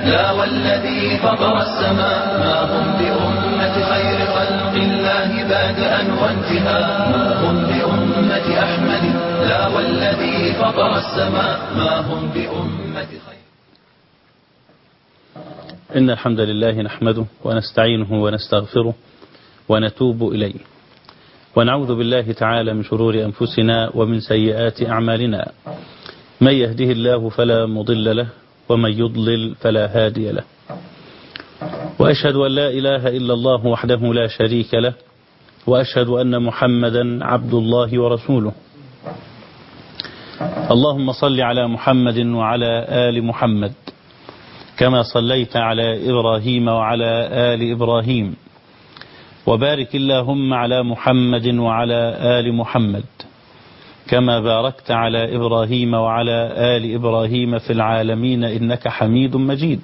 لا والذي فطر السماء ما هم بأمة خير خلق الله بادئا وانتهاء ما هم بأمة أحمد لا والذي فطر السماء ما هم بأمة خير إن الحمد لله نحمده ونستعينه ونستغفره ونتوب إليه ونعوذ بالله تعالى من شرور أنفسنا ومن سيئات أعمالنا من يهده الله فلا مضل له ومن يضلل فلا هادي له وأشهد أن لا إله إلا الله وحده لا شريك له وأشهد أن محمدا عبد الله ورسوله اللهم صل على محمد وعلى آل محمد كما صليت على إبراهيم وعلى آل إبراهيم وبارك اللهم على محمد وعلى آل محمد كما باركت على إبراهيم وعلى آل إبراهيم في العالمين إنك حميد مجيد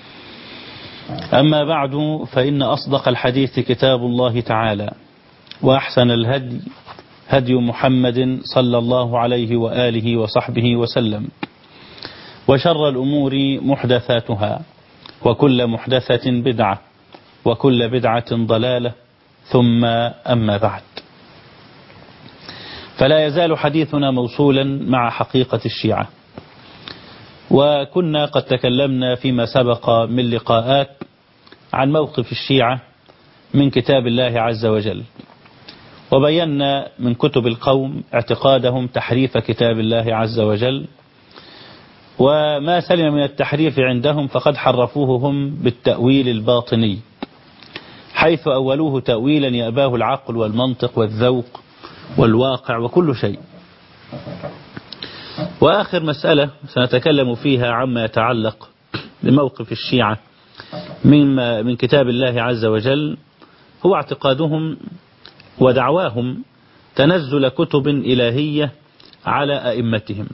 أما بعد فإن أصدق الحديث كتاب الله تعالى وأحسن الهدي هدي محمد صلى الله عليه وآله وصحبه وسلم وشر الأمور محدثاتها وكل محدثة بدعة وكل بدعة ضلالة ثم أما بعد فلا يزال حديثنا موصولا مع حقيقة الشيعة وكنا قد تكلمنا فيما سبق من لقاءات عن موقف الشيعة من كتاب الله عز وجل وبينا من كتب القوم اعتقادهم تحريف كتاب الله عز وجل وما سلم من التحريف عندهم فقد حرفوه هم بالتأويل الباطني حيث أولوه تأويلا يأباه العقل والمنطق والذوق والواقع وكل شيء وآخر مسألة سنتكلم فيها عما يتعلق بموقف الشيعة من, من كتاب الله عز وجل هو اعتقادهم ودعواهم تنزل كتب إلهية على أئمتهم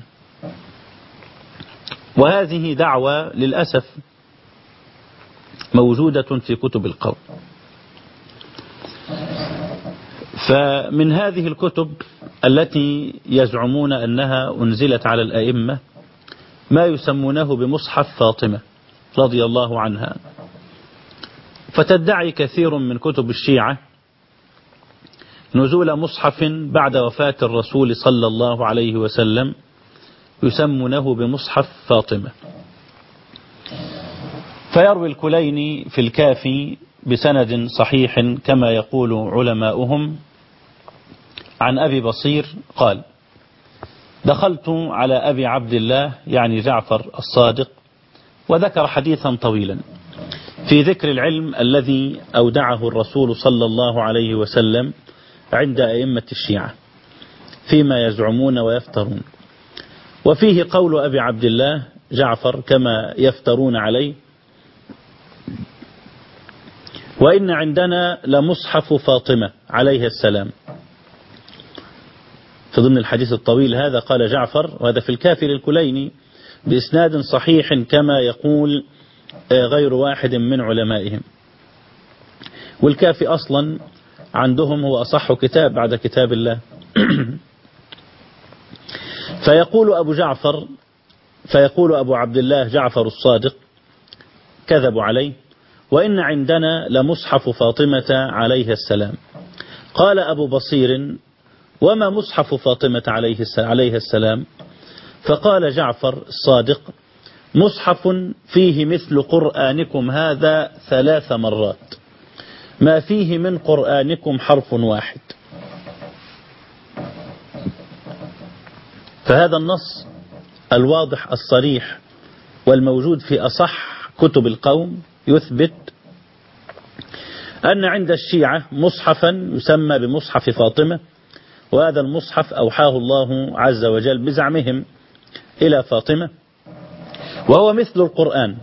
وهذه دعوة للأسف موجودة في كتب القوم فمن هذه الكتب التي يزعمون أنها أنزلت على الأئمة ما يسمونه بمصحف فاطمة رضي الله عنها فتدعي كثير من كتب الشيعة نزول مصحف بعد وفاة الرسول صلى الله عليه وسلم يسمونه بمصحف فاطمة فيروي الكليني في الكافي بسند صحيح كما يقول علماؤهم عن أبي بصير قال دخلت على أبي عبد الله يعني جعفر الصادق وذكر حديثا طويلا في ذكر العلم الذي أودعه الرسول صلى الله عليه وسلم عند أئمة الشيعة فيما يزعمون ويفترون وفيه قول أبي عبد الله جعفر كما يفترون عليه وإن عندنا لمصحف فاطمة عليه السلام في ضمن الحديث الطويل هذا قال جعفر وهذا في الكافي للكليني بإسناد صحيح كما يقول غير واحد من علمائهم والكافي أصلا عندهم هو أصح كتاب بعد كتاب الله فيقول أبو جعفر فيقول أبو عبد الله جعفر الصادق كذبوا عليه وإن عندنا لمصحف فاطمة عليه السلام قال أبو بصير وما مصحف فاطمة عليه السلام فقال جعفر الصادق مصحف فيه مثل قرآنكم هذا ثلاث مرات ما فيه من قرآنكم حرف واحد فهذا النص الواضح الصريح والموجود في أصح كتب القوم يثبت أن عند الشيعة مصحفا يسمى بمصحف فاطمة وهذا المصحف أوحاه الله عز وجل بزعمهم إلى فاطمة وهو مثل القرآن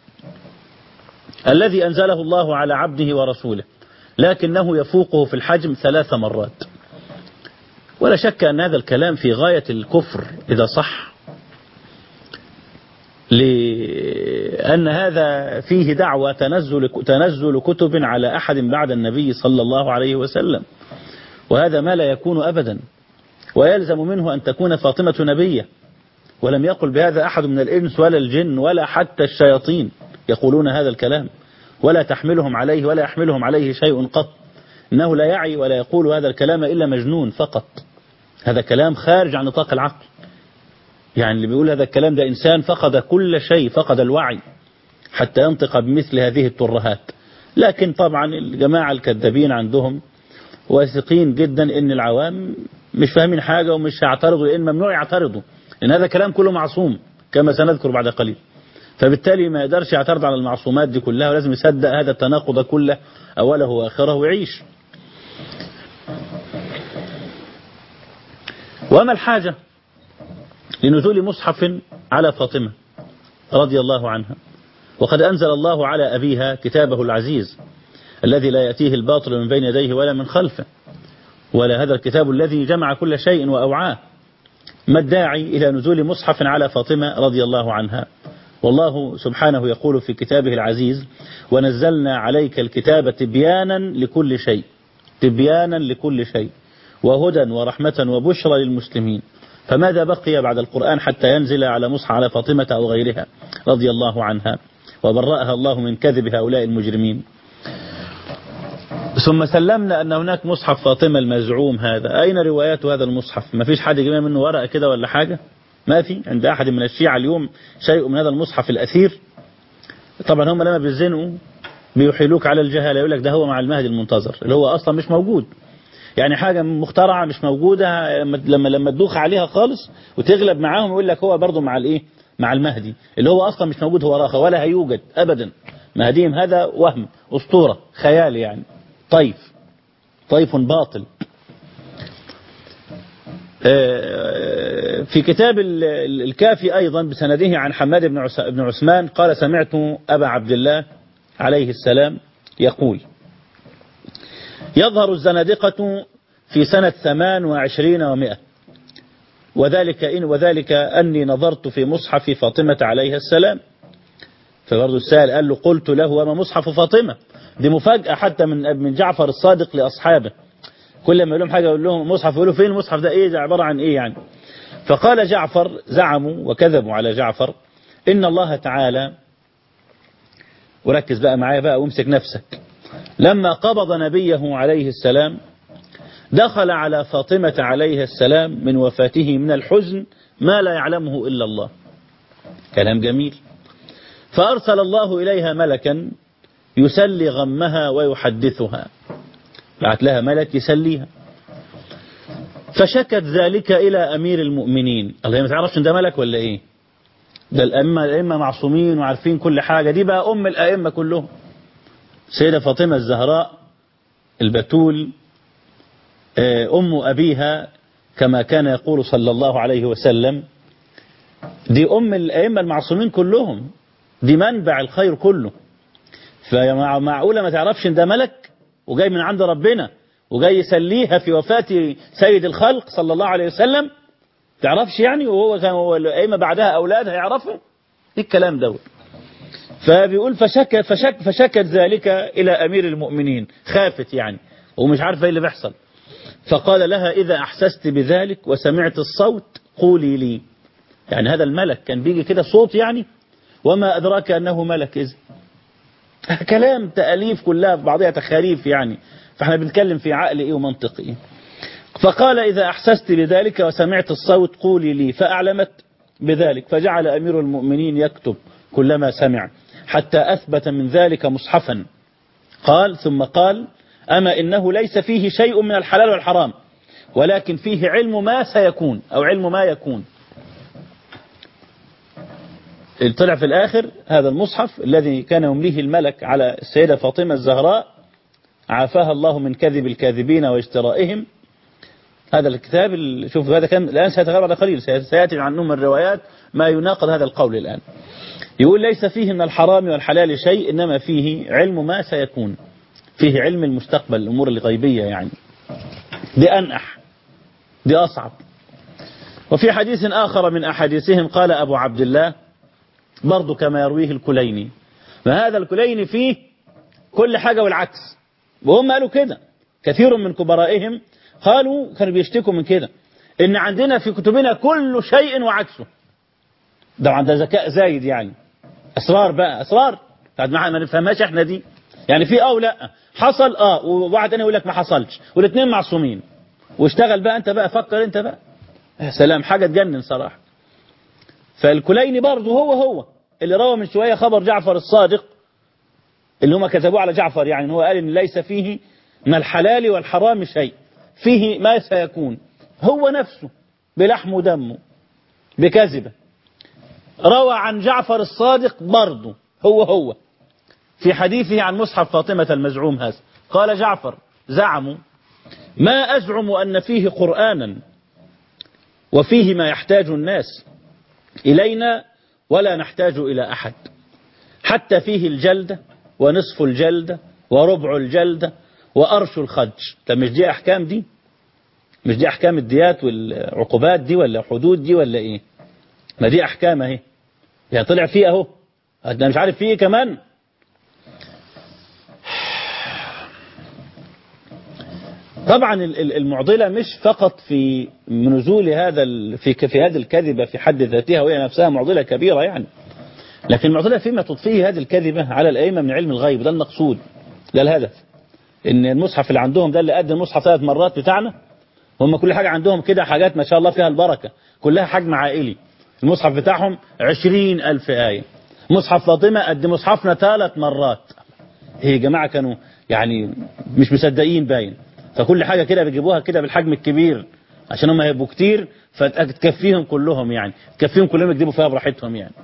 الذي أنزله الله على عبده ورسوله لكنه يفوقه في الحجم ثلاث مرات ولا شك أن هذا الكلام في غاية الكفر إذا صح لأن هذا فيه دعوة تنزل, تنزل كتب على أحد بعد النبي صلى الله عليه وسلم وهذا ما لا يكون أبدا ويلزم منه أن تكون فاطمة نبية ولم يقل بهذا أحد من الإنس ولا الجن ولا حتى الشياطين يقولون هذا الكلام ولا تحملهم عليه ولا يحملهم عليه شيء قط إنه لا يعي ولا يقول هذا الكلام إلا مجنون فقط هذا كلام خارج عن نطاق العقل يعني اللي بيقول هذا الكلام ده إنسان فقد كل شيء فقد الوعي حتى ينطق بمثل هذه الترهات لكن طبعا الجماعة الكذابين عندهم واثقين جدا ان العوام مش فاهمين حاجة ومش هيعترضوا لان ممنوع يعترضوا لان هذا كلام كله معصوم كما سنذكر بعد قليل فبالتالي ما يقدرش يعترض على المعصومات دي كلها ولازم يصدق هذا التناقض كله أوله وآخره ويعيش وما الحاجة لنزول مصحف على فاطمة رضي الله عنها وقد أنزل الله على أبيها كتابه العزيز الذي لا يأتيه الباطل من بين يديه ولا من خلفه ولا هذا الكتاب الذي جمع كل شيء وأوعاه ما الداعي إلى نزول مصحف على فاطمة رضي الله عنها والله سبحانه يقول في كتابه العزيز ونزلنا عليك الكتاب تبيانا لكل شيء تبيانا لكل شيء وهدى ورحمة وبشرى للمسلمين فماذا بقي بعد القرآن حتى ينزل على مصحف على فاطمة أو غيرها رضي الله عنها وبرأها الله من كذب هؤلاء المجرمين ثم سلمنا أن هناك مصحف فاطمة المزعوم هذا أين روايات هذا المصحف ما فيش حد يجيب منه ورقة كده ولا حاجة ما في عند أحد من الشيعة اليوم شيء من هذا المصحف الأثير طبعا هم لما بيزنوا بيحيلوك على الجهالة يقول لك ده هو مع المهدي المنتظر اللي هو أصلا مش موجود يعني حاجة مخترعة مش موجودة لما لما تدوخ عليها خالص وتغلب معاهم يقول لك هو برضه مع الايه مع المهدي اللي هو أصلا مش موجود هو راخة ولا هيوجد أبدا مهديهم هذا وهم أسطورة خيال يعني طيف طيف باطل في كتاب الكافي أيضا بسنده عن حماد بن عثمان قال سمعت أبا عبد الله عليه السلام يقول يظهر الزنادقة في سنة ثمان وعشرين ومائة وذلك, إن وذلك أني نظرت في مصحف فاطمة عليها السلام فبرضه السائل قال له قلت له وما مصحف فاطمة دي مفاجأة حتى من من جعفر الصادق لأصحابه كل ما يقول لهم حاجة يقول لهم مصحف يقولوا فين المصحف ده ايه ده عبارة عن ايه يعني فقال جعفر زعموا وكذبوا على جعفر إن الله تعالى وركز بقى معايا بقى وامسك نفسك لما قبض نبيه عليه السلام دخل على فاطمة عليه السلام من وفاته من الحزن ما لا يعلمه إلا الله كلام جميل فأرسل الله إليها ملكا يسلي غمها ويحدثها بعت لها ملك يسليها فشكت ذلك إلى أمير المؤمنين الله ما تعرفش ده ملك ولا إيه ده الأئمة الأئمة معصومين وعارفين كل حاجة دي بقى أم الأئمة كلهم سيدة فاطمة الزهراء البتول أم أبيها كما كان يقول صلى الله عليه وسلم دي أم الأئمة المعصومين كلهم دي منبع الخير كله فمعقولة ما تعرفش ان ده ملك وجاي من عند ربنا وجاي يسليها في وفاة سيد الخلق صلى الله عليه وسلم تعرفش يعني وهو كان هو الأئمة بعدها أولاد هيعرفوا ايه الكلام دوت فبيقول فشك فشك فشكت ذلك إلى أمير المؤمنين خافت يعني ومش عارفة ايه اللي بيحصل فقال لها إذا أحسست بذلك وسمعت الصوت قولي لي يعني هذا الملك كان بيجي كده صوت يعني وما أدراك أنه ملك إذن كلام تأليف كلها في بعضها تخاريف يعني فاحنا بنتكلم في عقل إيه ومنطق إيه فقال إذا أحسست بذلك وسمعت الصوت قولي لي فأعلمت بذلك فجعل أمير المؤمنين يكتب كلما سمع حتى أثبت من ذلك مصحفا قال ثم قال أما إنه ليس فيه شيء من الحلال والحرام ولكن فيه علم ما سيكون أو علم ما يكون طلع في الآخر هذا المصحف الذي كان يمليه الملك على السيدة فاطمة الزهراء عافاها الله من كذب الكاذبين واجترائهم هذا الكتاب شوف هذا كان الآن سيتغير بعد قليل سيأتي عنه من الروايات ما يناقض هذا القول الآن يقول ليس فيه من الحرام والحلال شيء إنما فيه علم ما سيكون فيه علم المستقبل الأمور الغيبية يعني دي أنأح دي أصعب وفي حديث آخر من أحاديثهم قال أبو عبد الله برضو كما يرويه الكليني فهذا الكليني فيه كل حاجة والعكس وهم قالوا كده كثير من كبرائهم قالوا كانوا بيشتكوا من كده ان عندنا في كتبنا كل شيء وعكسه ده عندها ذكاء زايد يعني اسرار بقى اسرار بعد ما ما نفهمهاش احنا دي يعني في اه ولا حصل اه وواحد تاني يقول لك ما حصلش والاثنين معصومين واشتغل بقى انت بقى فكر انت بقى يا سلام حاجه تجنن صراحه فالكليني برضه هو هو اللي روى من شويه خبر جعفر الصادق اللي هم كتبوه على جعفر يعني هو قال ان ليس فيه من الحلال والحرام شيء فيه ما سيكون هو نفسه بلحم ودمه بكذبه روى عن جعفر الصادق برضه هو هو في حديثه عن مصحف فاطمة المزعوم هذا قال جعفر زعموا ما أزعم أن فيه قرآنا وفيه ما يحتاج الناس إلينا ولا نحتاج إلى أحد حتى فيه الجلدة ونصف الجلدة وربع الجلدة وأرش الخج طب مش دي أحكام دي مش دي أحكام الديات والعقوبات دي ولا حدود دي ولا إيه ما دي أحكام أهي يعني طلع فيه أهو أنا مش عارف فيه إيه كمان طبعا المعضلة مش فقط في نزول هذا في في هذه الكذبة في حد ذاتها وهي نفسها معضلة كبيرة يعني لكن المعضلة فيما تضفيه هذه الكذبة على الأئمة من علم الغيب ده المقصود ده الهدف إن المصحف اللي عندهم ده اللي قد المصحف ثلاث مرات بتاعنا هم كل حاجة عندهم كده حاجات ما شاء الله فيها البركة كلها حجم عائلي المصحف بتاعهم عشرين ألف آية مصحف فاطمة قد مصحفنا ثلاث مرات هي يا جماعة كانوا يعني مش مصدقين باين فكل حاجة كده بيجيبوها كده بالحجم الكبير عشان هم هيبقوا كتير فتكفيهم كلهم يعني تكفيهم كلهم يكذبوا فيها براحتهم يعني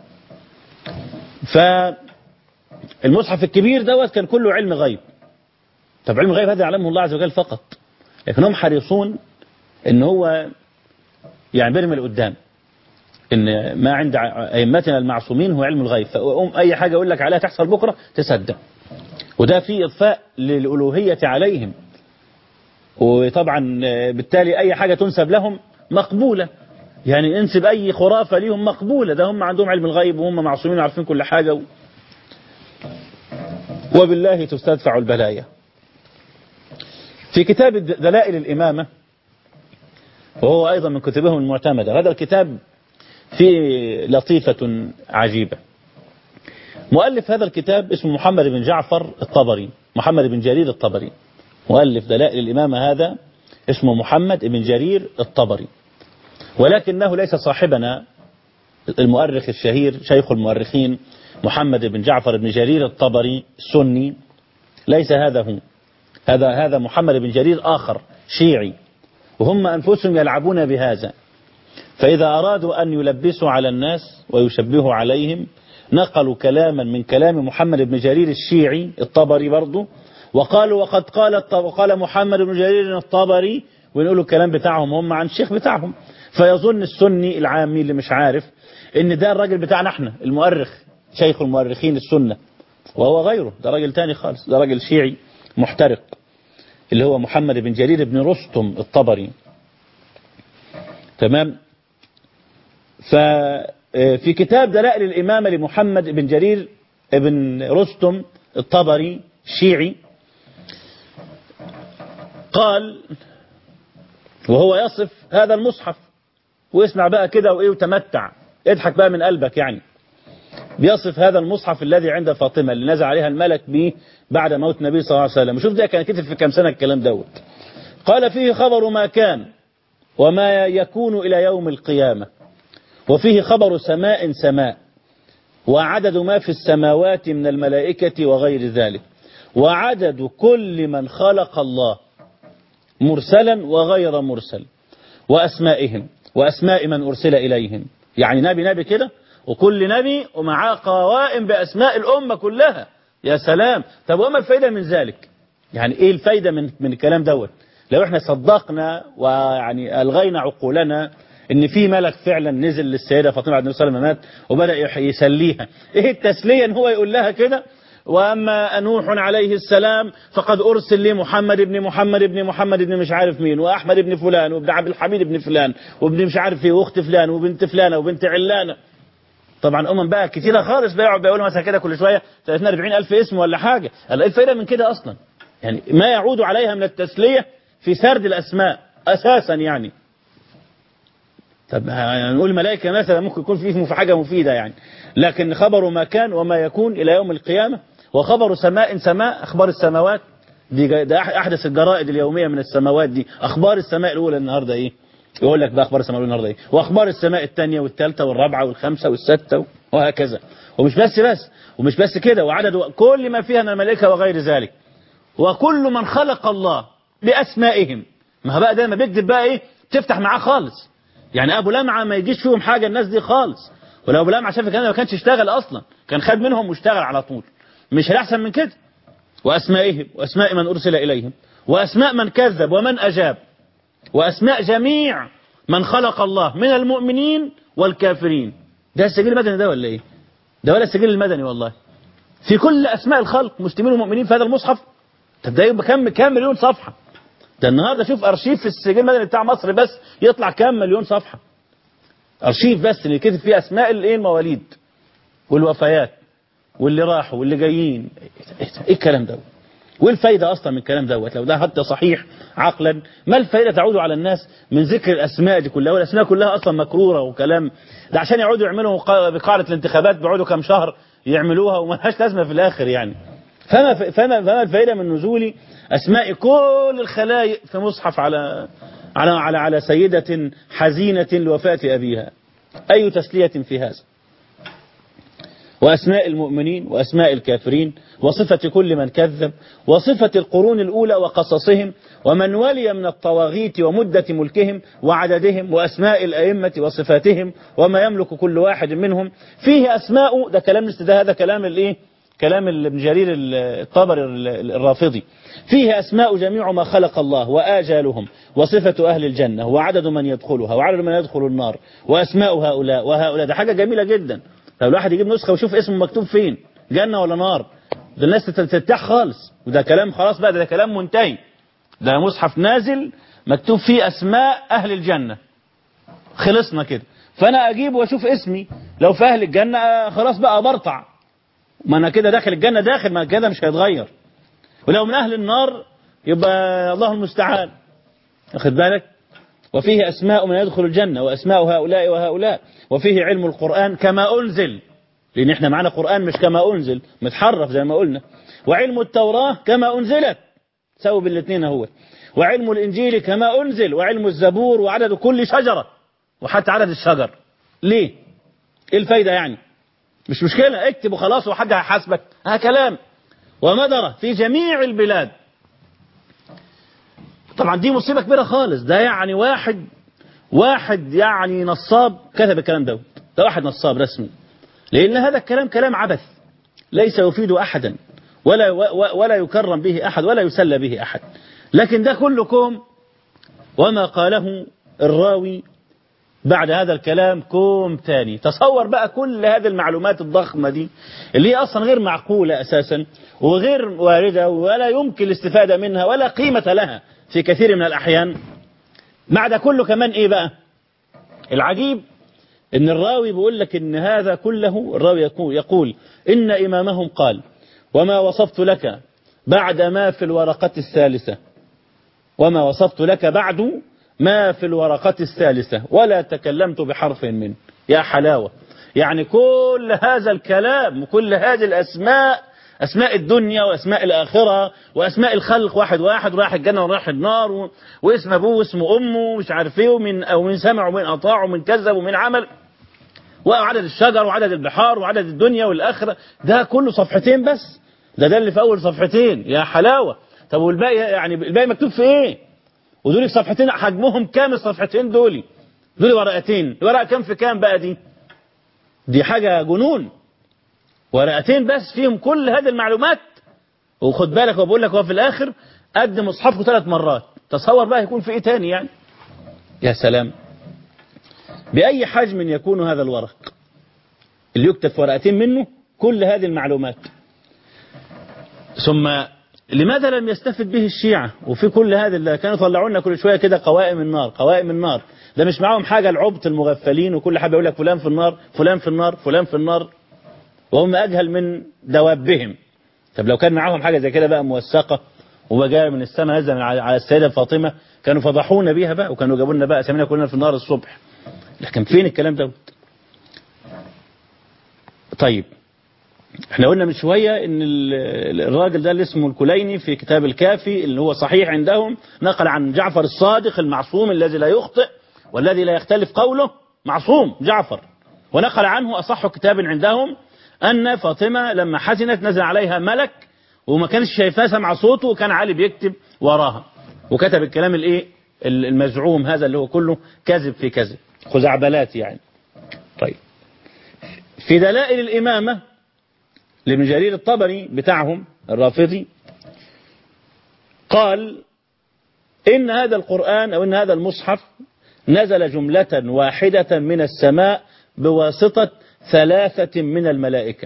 فالمصحف الكبير دوت كان كله علم غيب طب علم الغيب هذا يعلمه الله عز وجل فقط لكن هم حريصون ان هو يعني بيرمي لقدام ان ما عند ائمتنا المعصومين هو علم الغيب فأم اي حاجه يقول لك عليها تحصل بكره تصدق وده فيه اضفاء للالوهيه عليهم وطبعا بالتالي اي حاجه تنسب لهم مقبوله يعني انسب اي خرافه ليهم مقبوله ده هم عندهم علم الغيب وهم معصومين وعارفين كل حاجه و... وبالله تستدفع البلايا في كتاب دلائل الإمامة وهو أيضا من كتبهم المعتمدة هذا الكتاب فيه لطيفة عجيبة مؤلف هذا الكتاب اسمه محمد بن جعفر الطبري محمد بن جرير الطبري مؤلف دلائل الإمامة هذا اسمه محمد بن جرير الطبري ولكنه ليس صاحبنا المؤرخ الشهير شيخ المؤرخين محمد بن جعفر بن جرير الطبري السني ليس هذا هو هذا هذا محمد بن جرير آخر شيعي وهم أنفسهم يلعبون بهذا فإذا أرادوا أن يلبسوا على الناس ويشبهوا عليهم نقلوا كلاما من كلام محمد بن جرير الشيعي الطبري برضه وقالوا وقد قال وقال محمد بن جرير الطبري ونقولوا الكلام بتاعهم هم عن الشيخ بتاعهم فيظن السني العامي اللي مش عارف ان ده الراجل بتاعنا احنا المؤرخ شيخ المؤرخين السنة وهو غيره ده راجل تاني خالص ده راجل شيعي محترق اللي هو محمد بن جرير بن رستم الطبري تمام ففي كتاب دلائل الإمامة لمحمد بن جرير بن رستم الطبري الشيعي قال وهو يصف هذا المصحف واسمع بقى كده وإيه وتمتع اضحك بقى من قلبك يعني بيصف هذا المصحف الذي عند فاطمة اللي نزل عليها الملك به بعد موت النبي صلى الله عليه وسلم وشوف ده كان كتب في كم سنة الكلام دوت قال فيه خبر ما كان وما يكون إلى يوم القيامة وفيه خبر سماء سماء وعدد ما في السماوات من الملائكة وغير ذلك وعدد كل من خلق الله مرسلا وغير مرسل وأسمائهم وأسماء من أرسل إليهم يعني نبي نبي كده وكل نبي ومعاه قوائم بأسماء الأمة كلها يا سلام طب وما الفايدة من ذلك يعني إيه الفايدة من, من الكلام دوت لو احنا صدقنا ويعني ألغينا عقولنا ان في ملك فعلا نزل للسيدة فاطمة عبد النبي صلى الله عليه وسلم وبدأ يسليها ايه التسلية ان هو يقول لها كده وأما نوح عليه السلام فقد أرسل لمحمد ابن محمد ابن محمد ابن مش عارف مين وأحمد ابن فلان وابن عبد الحميد ابن فلان وابن مش عارف ايه واخت فلان وبنت فلانة وبنت علانة طبعا أمم بقى كتيرة خالص بيقعد بيقولوا مثلا كده كل شوية 30 40 ألف اسم ولا حاجة ايه الفايدة من كده أصلا يعني ما يعود عليها من التسلية في سرد الأسماء أساسا يعني طب نقول ملائكة مثلا ممكن يكون فيه في حاجة مفيدة يعني لكن خبر ما كان وما يكون إلى يوم القيامة وخبر سماء سماء أخبار السماوات دي جا- ده أح- أحدث الجرائد اليومية من السماوات دي أخبار السماء الأولى النهاردة إيه يقول لك بقى أخبار السماء الأولى النهاردة إيه وأخبار السماء الثانية والثالثة والرابعة والخامسة والسادسة وهكذا ومش بس بس ومش بس كده وعدد كل ما فيها من الملائكة وغير ذلك وكل من خلق الله بأسمائهم ما هو بقى ده ما بيكذب بقى إيه تفتح معاه خالص يعني أبو لمعة ما يجيش فيهم حاجة الناس دي خالص ولو أبو لمعة شاف الكلام ده ما كانش اشتغل أصلا كان خد منهم واشتغل على طول مش هيحسن من كده وأسمائهم وأسماء من أرسل إليهم وأسماء من كذب ومن أجاب وأسماء جميع من خلق الله من المؤمنين والكافرين ده السجل المدني ده ولا إيه ده ولا السجل المدني والله في كل أسماء الخلق مسلمين ومؤمنين في هذا المصحف طب ده يبقى كم كام مليون صفحة ده النهارده شوف أرشيف في السجل المدني بتاع مصر بس يطلع كام مليون صفحة أرشيف بس اللي كتب فيه أسماء الإيه المواليد والوفيات واللي راحوا واللي جايين ايه إيه الكلام ده وايه الفايدة اصلا من الكلام دوت لو ده حتى صحيح عقلا ما الفايدة تعود على الناس من ذكر الاسماء دي كلها والاسماء كلها اصلا مكرورة وكلام ده عشان يقعدوا يعملوا قا- بقاعدة الانتخابات بيقعدوا كام شهر يعملوها وما لهاش لازمة في الاخر يعني فما فما فما الفائدة من نزول اسماء كل الخلائق في مصحف على على على على سيدة حزينة لوفاة ابيها اي تسلية في هذا وأسماء المؤمنين وأسماء الكافرين وصفة كل من كذب وصفة القرون الأولى وقصصهم ومن ولي من الطواغيت ومدة ملكهم وعددهم وأسماء الأئمة وصفاتهم وما يملك كل واحد منهم فيه أسماء ده كلام الاستداء هذا كلام الإيه كلام ابن جرير الطبري الرافضي فيه أسماء جميع ما خلق الله وآجالهم وصفة أهل الجنة وعدد من يدخلها وعدد من يدخل النار وأسماء هؤلاء وهؤلاء ده حاجة جميلة جدا لو الواحد يجيب نسخة ويشوف اسمه مكتوب فين جنة ولا نار ده الناس ترتاح خالص وده كلام خلاص بقى ده, ده كلام منتهي ده مصحف نازل مكتوب فيه أسماء أهل الجنة خلصنا كده فأنا أجيب وأشوف اسمي لو في أهل الجنة آه، خلاص بقى برطع ما أنا كده داخل الجنة داخل ما كده مش هيتغير ولو من أهل النار يبقى الله المستعان واخد بالك وفيه أسماء من يدخل الجنة وأسماء هؤلاء وهؤلاء وفيه علم القرآن كما أنزل لأن احنا معنا قرآن مش كما أنزل متحرف زي ما قلنا وعلم التوراة كما أنزلت سووا بالاثنين اهو وعلم الإنجيل كما أنزل وعلم الزبور وعدد كل شجرة وحتى عدد الشجر ليه ايه الفايدة يعني مش مشكلة اكتب وخلاص وحد هيحاسبك ها كلام ومدرة في جميع البلاد طبعا دي مصيبة كبيرة خالص ده يعني واحد واحد يعني نصاب كتب الكلام ده ده واحد نصاب رسمي لأن هذا الكلام كلام عبث ليس يفيد أحدا ولا ولا يكرم به أحد ولا يسلى به أحد لكن ده كله كوم وما قاله الراوي بعد هذا الكلام كوم تاني تصور بقى كل هذه المعلومات الضخمة دي اللي هي أصلا غير معقولة أساسا وغير واردة ولا يمكن الاستفادة منها ولا قيمة لها في كثير من الأحيان مع ده كله كمان إيه بقى العجيب إن الراوي بيقول لك إن هذا كله الراوي يقول, يقول إن إمامهم قال وما وصفت لك بعد ما في الورقة الثالثة وما وصفت لك بعد ما في الورقة الثالثة ولا تكلمت بحرف منه يا حلاوة يعني كل هذا الكلام وكل هذه الأسماء أسماء الدنيا وأسماء الآخرة وأسماء الخلق واحد واحد راح الجنة وراح النار و... واسم أبوه واسم أمه ومش عارف إيه ومن أو من سمع ومن أطاع ومن كذب ومن عمل وعدد الشجر وعدد البحار وعدد الدنيا والآخرة ده كله صفحتين بس ده ده اللي في أول صفحتين يا حلاوة طب والباقي يعني الباقي مكتوب في إيه ودول صفحتين حجمهم كام الصفحتين دول دول ورقتين ورقة كام في كام بقى دي دي حاجة جنون ورقتين بس فيهم كل هذه المعلومات وخد بالك وبقول لك هو في الآخر قد مصحفه ثلاث مرات تصور بقى يكون في إيه تاني يعني يا سلام بأي حجم يكون هذا الورق اللي يكتب في ورقتين منه كل هذه المعلومات ثم لماذا لم يستفد به الشيعة وفي كل هذا اللي كانوا يطلعوا لنا كل شوية كده قوائم النار قوائم النار ده مش معاهم حاجة العبط المغفلين وكل حاجة يقول لك فلان في النار فلان في النار فلان في النار وهم أجهل من دوابهم طب لو كان معاهم حاجة زي كده بقى موثقة وجاء من السماء نزل على السيدة فاطمة كانوا فضحونا بيها بقى وكانوا جابوا لنا بقى سمينا كلنا في النار الصبح لكن فين الكلام دوت طيب احنا قلنا من شوية ان ال- الراجل ده اللي اسمه الكليني في كتاب الكافي اللي هو صحيح عندهم نقل عن جعفر الصادق المعصوم الذي لا يخطئ والذي لا يختلف قوله معصوم جعفر ونقل عنه أصح كتاب عندهم أن فاطمة لما حزنت نزل عليها ملك وما كانش شايفاه سمع صوته وكان علي بيكتب وراها وكتب الكلام الايه المزعوم هذا اللي هو كله كذب في كذب خزعبلات يعني طيب في دلائل الإمامة لابن جرير الطبري بتاعهم الرافضي قال إن هذا القرآن أو إن هذا المصحف نزل جملة واحدة من السماء بواسطة ثلاثة من الملائكة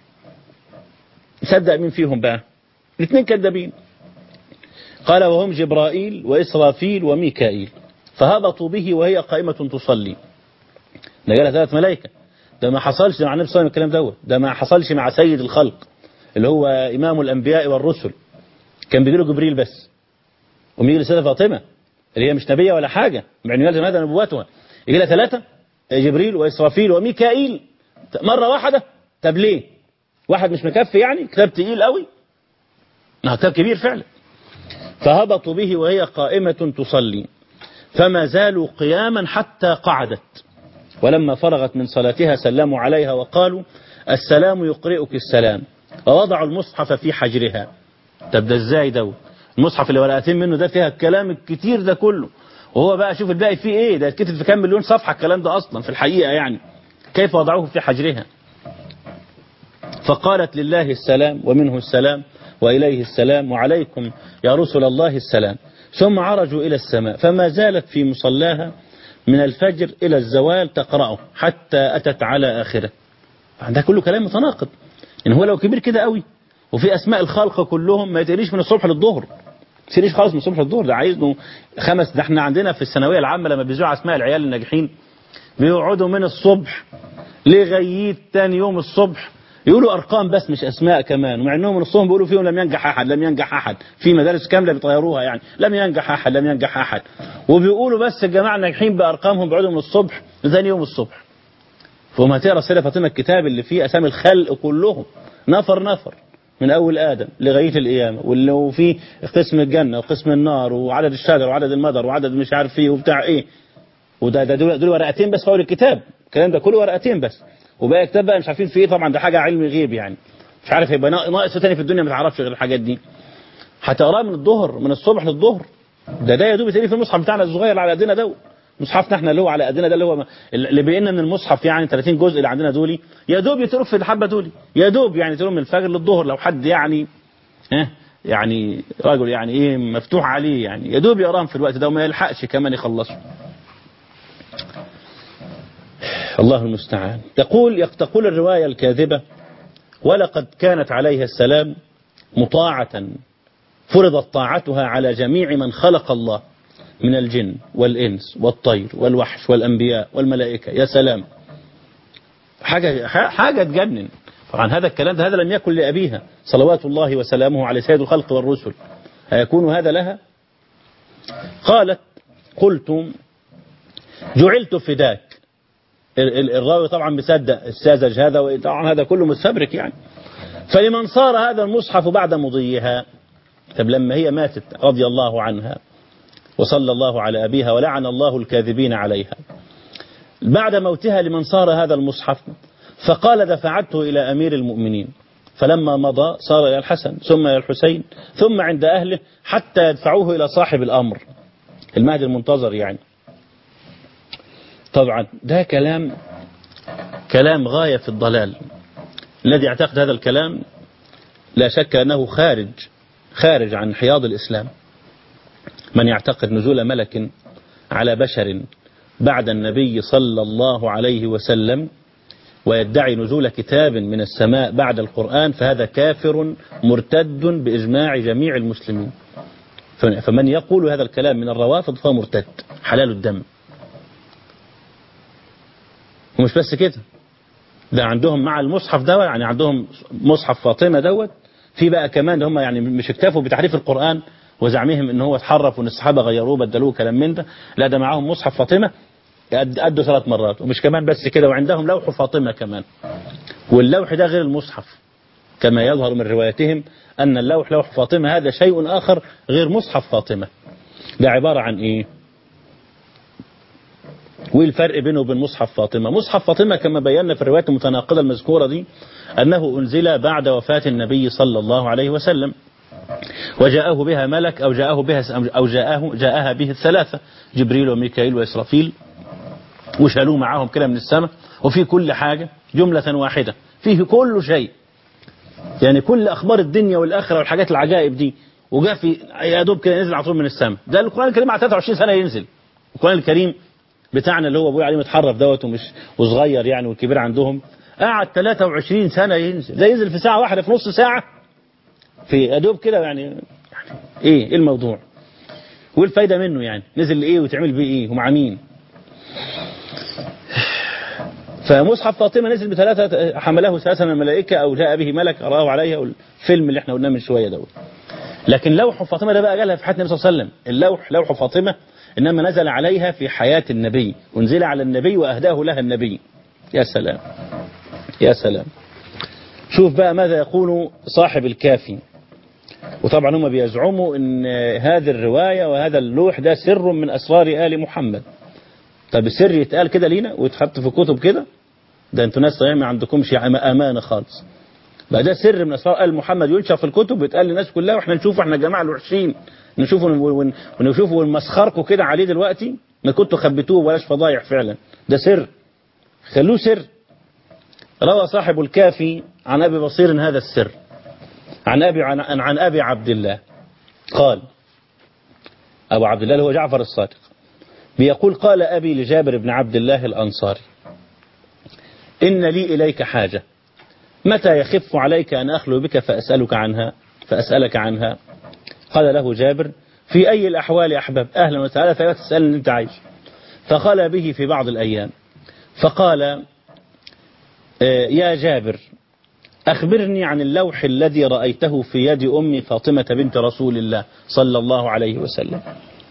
صدق مين فيهم بقى الاثنين كذابين قال وهم جبرائيل وإسرافيل وميكائيل فهبطوا به وهي قائمة تصلي ده جالها ثلاث ملائكة ده ما حصلش مع النبي صلى الله عليه وسلم الكلام دوت ده ما حصلش مع سيد الخلق اللي هو إمام الأنبياء والرسل كان بيجيله جبريل بس وميجي لسيدة فاطمة اللي هي مش نبية ولا حاجة مع أنه يلزم هذا نبوتها يجي لها ثلاثة جبريل وإسرافيل وميكائيل مرة واحدة طب ليه واحد مش مكفي يعني كتاب تقيل قوي ما كتاب كبير فعلا فهبطوا به وهي قائمة تصلي فما زالوا قياما حتى قعدت ولما فرغت من صلاتها سلموا عليها وقالوا السلام يقرئك السلام ووضعوا المصحف في حجرها طب ده ازاي ده المصحف اللي ورقتين منه ده فيها الكلام الكتير ده كله وهو بقى شوف الباقي فيه ايه ده اتكتب في كام مليون صفحة الكلام ده اصلا في الحقيقة يعني كيف وضعوه في حجرها فقالت لله السلام ومنه السلام وإليه السلام وعليكم يا رسل الله السلام ثم عرجوا إلى السماء فما زالت في مصلاها من الفجر إلى الزوال تقرأه حتى أتت على آخره ده كله كلام متناقض إن هو لو كبير كده قوي وفي أسماء الخلق كلهم ما يتقريش من الصبح للظهر ما يتقريش خالص من الصبح للظهر ده عايز له خمس ده احنا عندنا في الثانوية العامة لما بيذيعوا أسماء العيال الناجحين بيقعدوا من الصبح لغاية تاني يوم الصبح يقولوا أرقام بس مش أسماء كمان ومع أنهم نصهم بيقولوا فيهم لم ينجح أحد لم ينجح أحد في مدارس كاملة بيطيروها يعني لم ينجح أحد لم ينجح أحد وبيقولوا بس الجماعة الناجحين بأرقامهم بيقعدوا من الصبح لثاني يوم الصبح فهم هتقرا سيدة فاطمة الكتاب اللي فيه أسامي الخلق كلهم نفر نفر من أول آدم لغاية القيامة واللي فيه قسم الجنة وقسم النار وعدد الشجر وعدد المدر وعدد مش عارف ايه وبتاع ايه وده ده دول, دول ورقتين بس في أول الكتاب الكلام ده كله ورقتين بس وباقي كتاب بقى مش عارفين في ايه طبعا ده حاجة علم غيب يعني مش عارف هيبقى ناقص تاني في الدنيا ما تعرفش غير الحاجات دي هتقراه من الظهر من الصبح للظهر ده ده يا دوب تلاقيه في المصحف بتاعنا الصغير على قدنا ده مصحفنا احنا اللي هو على قدنا ده اللي هو اللي بينا من المصحف يعني 30 جزء اللي عندنا دولي يا دوب يتقروا في الحبه دولي يا دوب يعني يتقروا من الفجر للظهر لو حد يعني ها يعني راجل يعني ايه مفتوح عليه يعني يا دوب يقراهم في الوقت ده وما يلحقش كمان يخلصوا الله المستعان تقول تقول الرواية الكاذبة ولقد كانت عليها السلام مطاعة فرضت طاعتها على جميع من خلق الله من الجن والإنس والطير والوحش والأنبياء والملائكة يا سلام حاجة حاجة تجنن طبعا هذا الكلام ده هذا لم يكن لأبيها صلوات الله وسلامه على سيد الخلق والرسل هيكون هذا لها قالت قلت جعلت فداك الراوي طبعا بيصدق الساذج هذا وطبعا هذا كله مستبرك يعني فلمن صار هذا المصحف بعد مضيها طب لما هي ماتت رضي الله عنها وصلى الله على أبيها ولعن الله الكاذبين عليها بعد موتها لمن صار هذا المصحف فقال دفعته إلى أمير المؤمنين فلما مضى صار إلى الحسن ثم إلى الحسين ثم عند أهله حتى يدفعوه إلى صاحب الأمر المهدي المنتظر يعني طبعا ده كلام كلام غاية في الضلال الذي يعتقد هذا الكلام لا شك أنه خارج خارج عن حياض الإسلام من يعتقد نزول ملك على بشر بعد النبي صلى الله عليه وسلم ويدعي نزول كتاب من السماء بعد القرآن فهذا كافر مرتد بإجماع جميع المسلمين فمن يقول هذا الكلام من الروافض فهو مرتد حلال الدم ومش بس كده ده عندهم مع المصحف دوت يعني عندهم مصحف فاطمة دوت في بقى كمان هم يعني مش اكتفوا بتحريف القرآن وزعمهم ان هو اتحرف وان الصحابة غيروه بدلوه كلام من ده لا ده معاهم مصحف فاطمة قد- قده ثلاث مرات ومش كمان بس كده وعندهم لوح فاطمة كمان واللوح ده غير المصحف كما يظهر من روايتهم أن اللوح لوح فاطمة هذا شيء آخر غير مصحف فاطمة ده عبارة عن إيه وايه الفرق بينه وبين مصحف فاطمة مصحف فاطمة كما بينا في الروايات المتناقضة المذكورة دي أنه أنزل بعد وفاة النبي صلى الله عليه وسلم وجاءه بها ملك أو جاءه بها أو جاءه جاءها به الثلاثة جبريل وميكائيل وإسرافيل وشالوه معاهم كده من السماء وفي كل حاجة جملة واحدة فيه كل شيء يعني كل أخبار الدنيا والآخرة والحاجات العجائب دي وجاء في يا دوب كده نزل على طول من السماء ده القرآن الكريم على 23 سنة ينزل القرآن الكريم بتاعنا اللي هو ابويا عليه متحرف دوت ومش وصغير يعني والكبير عندهم قعد 23 سنة ينزل ده ينزل في ساعة واحدة في نص ساعة في يا دوب كده يعني, يعني ايه ايه الموضوع وايه الفايدة منه يعني نزل ايه وتعمل بيه ايه ومع مين فمصحف فاطمة نزل بثلاثة حمله ثلاثة من الملائكة أو جاء به ملك رآه عليها والفيلم اللي احنا قلناه من شوية دوت لكن لوح فاطمة ده بقى جالها في حياة النبي صلى الله عليه وسلم اللوح لوح فاطمة إنما نزل عليها في حياة النبي أنزل على النبي وأهداه لها النبي يا سلام يا سلام شوف بقى ماذا يقول صاحب الكافي وطبعا هم بيزعموا ان هذه الرواية وهذا اللوح ده سر من أسرار آل محمد طب السر يتقال كده لينا ويتحط في كتب كده ده انتوا ناس صحيح ما عندكمش أمانة خالص بقى ده سر من أسرار آل محمد ينشر في الكتب ويتقال للناس كلها واحنا نشوفه احنا الجماعة الوحشين نشوفه ون- ونشوفه ونمسخركم كده عليه دلوقتي ما كنتوا خبيتوه بلاش فضايح فعلا ده سر خلوه سر روى صاحب الكافي عن أبي بصير هذا السر عن أبي عن, عن أبي عبد الله قال أبو عبد الله اللي هو جعفر الصادق بيقول قال أبي لجابر بن عبد الله الأنصاري إن لي إليك حاجة متى يخف عليك أن أخلو بك فأسألك عنها فأسألك عنها قال له جابر في أي الأحوال أحباب أهلا وسهلا فلا تسألني اللي أنت عايش فخلى به في بعض الأيام فقال آه، يا جابر أخبرني عن اللوح الذي رأيته في يد أمي فاطمة بنت رسول الله صلى الله عليه وسلم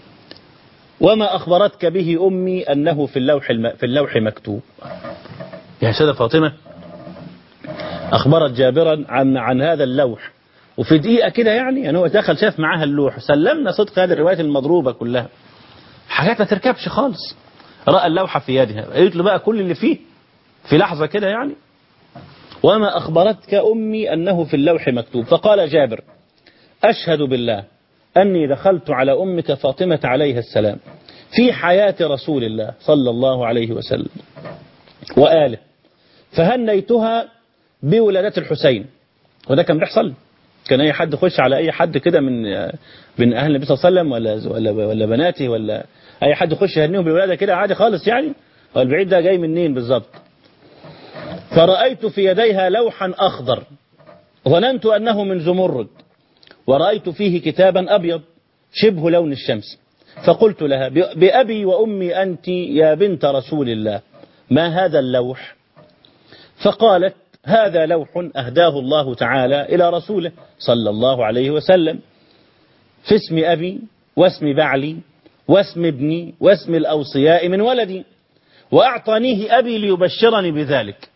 وما أخبرتك به أمي أنه في اللوح, الم... في اللوح مكتوب يا سيدة فاطمة أخبرت جابرا عن, عن هذا اللوح وفي دقيقة كده يعني يعني هو دخل شاف معاها اللوح سلمنا صدق هذه الروايات المضروبة كلها حاجات ما تركبش خالص رأى اللوحة في يدها قالت له بقى كل اللي فيه في لحظة كده يعني وما أخبرتك أمي أنه في اللوح مكتوب فقال جابر أشهد بالله أني دخلت على أمك فاطمة عليها السلام في حياة رسول الله صلى الله عليه وسلم وآله فهنيتها بولادة الحسين وده كان بيحصل كان أي حد يخش على أي حد كده من من أهل النبي صلى الله عليه وسلم ولا ولا ولا بناته ولا أي حد يخش يهنيهم بالولادة كده عادي خالص يعني والبعيد ده جاي منين بالظبط فرأيت في يديها لوحا أخضر ظننت أنه من زمرد ورأيت فيه كتابا أبيض شبه لون الشمس فقلت لها بأبي وأمي أنت يا بنت رسول الله ما هذا اللوح فقالت هذا لوح أهداه الله تعالى إلى رسوله صلى الله عليه وسلم في اسم أبي واسم بعلي واسم ابني واسم الأوصياء من ولدي وأعطانيه أبي ليبشرني بذلك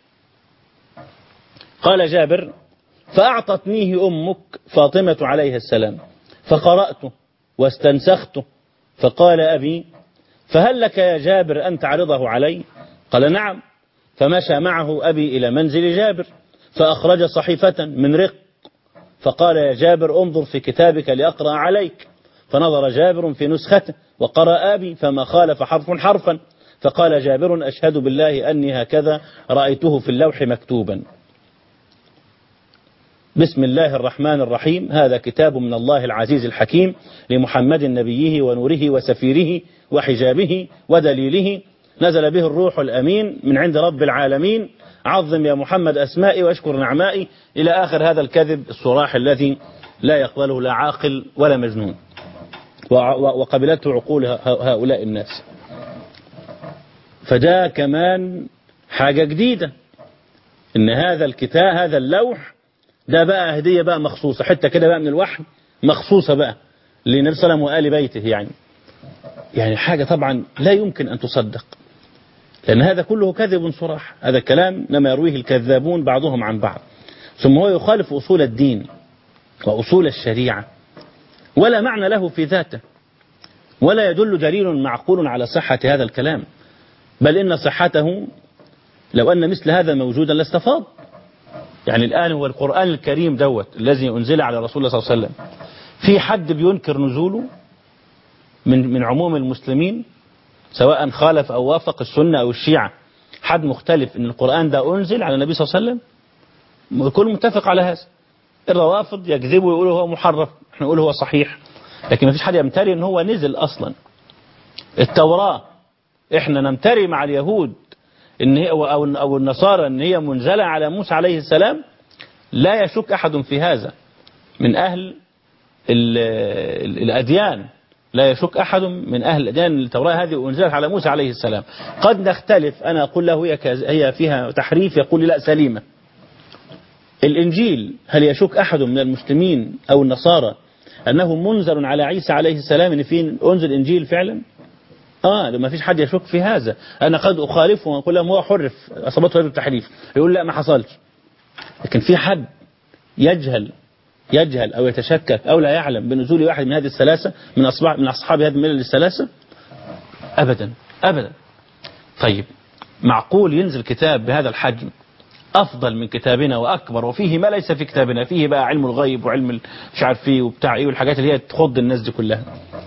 قال جابر فأعطتنيه أمك فاطمة عليها السلام فقرأته واستنسخته فقال أبي فهل لك يا جابر أن تعرضه علي قال نعم فمشى معه أبي إلى منزل جابر فأخرج صحيفة من رق فقال يا جابر انظر في كتابك لأقرأ عليك فنظر جابر في نسخته وقرأ أبي فما خالف حرف حرفا فقال جابر أشهد بالله أني هكذا رأيته في اللوح مكتوبا بسم الله الرحمن الرحيم هذا كتاب من الله العزيز الحكيم لمحمد نبيه ونوره وسفيره وحجابه ودليله نزل به الروح الأمين من عند رب العالمين عظم يا محمد أسمائي واشكر نعمائي إلى آخر هذا الكذب الصراح الذي لا يقبله لا عاقل ولا مجنون وقبلته عقول هؤلاء الناس فده كمان حاجة جديدة إن هذا الكتاب هذا اللوح ده بقى هدية بقى مخصوصة حتى كده بقى من الوحي مخصوصة بقى للنبي صلى الله عليه وسلم وآل بيته يعني يعني حاجة طبعا لا يمكن أن تصدق لأن هذا كله كذب صراح هذا كلام لما يرويه الكذابون بعضهم عن بعض ثم هو يخالف أصول الدين وأصول الشريعة ولا معنى له في ذاته ولا يدل دليل معقول على صحة هذا الكلام بل إن صحته لو أن مثل هذا موجودا لاستفاض يعني الآن هو القرآن الكريم دوت الذي أنزل على رسول الله صلى الله عليه وسلم في حد بينكر نزوله من من عموم المسلمين سواء خالف أو وافق السنة أو الشيعة حد مختلف أن القرآن ده أنزل على النبي صلى الله عليه وسلم الكل متفق على هذا الروافض يكذبوا ويقولوا هو محرف احنا نقول هو صحيح لكن ما فيش حد يمتري ان هو نزل اصلا التوراة احنا نمتري مع اليهود ان هي او او النصارى ان هي منزلة على موسى عليه السلام لا يشك احد في هذا من اهل ال ال الاديان لا يشك احد من اهل الاديان التوراة هذه انزلت على موسى عليه السلام قد نختلف انا اقول له هي هي فيها تحريف يقول لي لا سليمه الإنجيل هل يشك أحد من المسلمين أو النصارى أنه منزل على عيسى عليه السلام إن في أنزل إنجيل فعلا آه ما فيش حد يشك في هذا أنا قد أخالفه وأقول لهم هو حرف أصابته هذا التحريف يقول لا ما حصلش لكن في حد يجهل يجهل أو يتشكك أو لا يعلم بنزول واحد من هذه الثلاثة من أصحاب من أصحاب هذه الملل الثلاثة أبدا أبدا طيب معقول ينزل كتاب بهذا الحجم أفضل من كتابنا وأكبر وفيه ما ليس في كتابنا فيه بقى علم الغيب وعلم مش عارف ايه وبتاع ايه والحاجات اللي هي تخض الناس دي كلها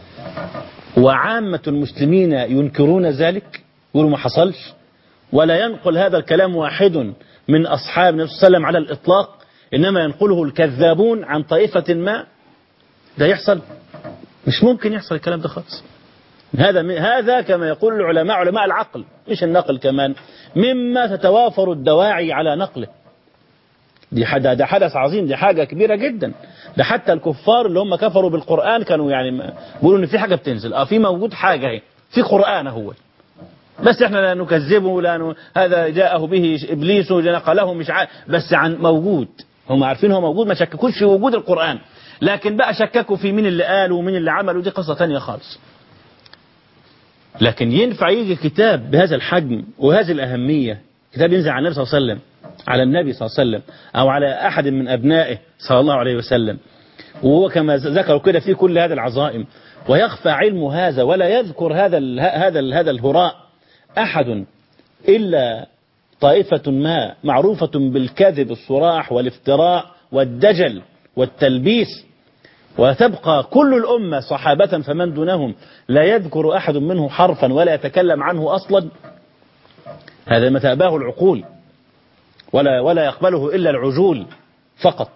وعامة المسلمين ينكرون ذلك يقولوا ما حصلش ولا ينقل هذا الكلام واحد من أصحاب النبي صلى الله عليه وسلم على الإطلاق إنما ينقله الكذابون عن طائفة ما ده يحصل مش ممكن يحصل الكلام ده خالص هذا هذا كما يقول العلماء علماء العقل مش النقل كمان مما تتوافر الدواعي على نقله دي حد ده حدث عظيم دي حاجة كبيرة جدا ده حتى الكفار اللي هم كفروا بالقرآن كانوا يعني بيقولوا ان في حاجة بتنزل اه في موجود حاجة اهي في قرآن هو بس احنا لا نكذبه لا ن... هذا جاءه به ابليس نقله مش عارف بس عن موجود هم عارفين هو موجود ما شككوش في وجود القرآن لكن بقى شككوا في مين اللي قال ومين اللي عمل ودي قصة تانية خالص لكن ينفع يجي كتاب بهذا الحجم وهذه الأهمية كتاب ينزل على النبي صلى الله عليه وسلم على النبي صلى الله عليه وسلم أو على أحد من أبنائه صلى الله عليه وسلم وهو كما ذكروا كده في كل هذه العظائم ويخفى علم هذا ولا يذكر هذا ال هذا ال هذا الهراء أحد إلا طائفة ما معروفة بالكذب الصراح والافتراء والدجل والتلبيس وتبقى كل الأمة صحابة فمن دونهم لا يذكر أحد منه حرفا ولا يتكلم عنه أصلا هذا ما تأباه العقول ولا ولا يقبله إلا العجول فقط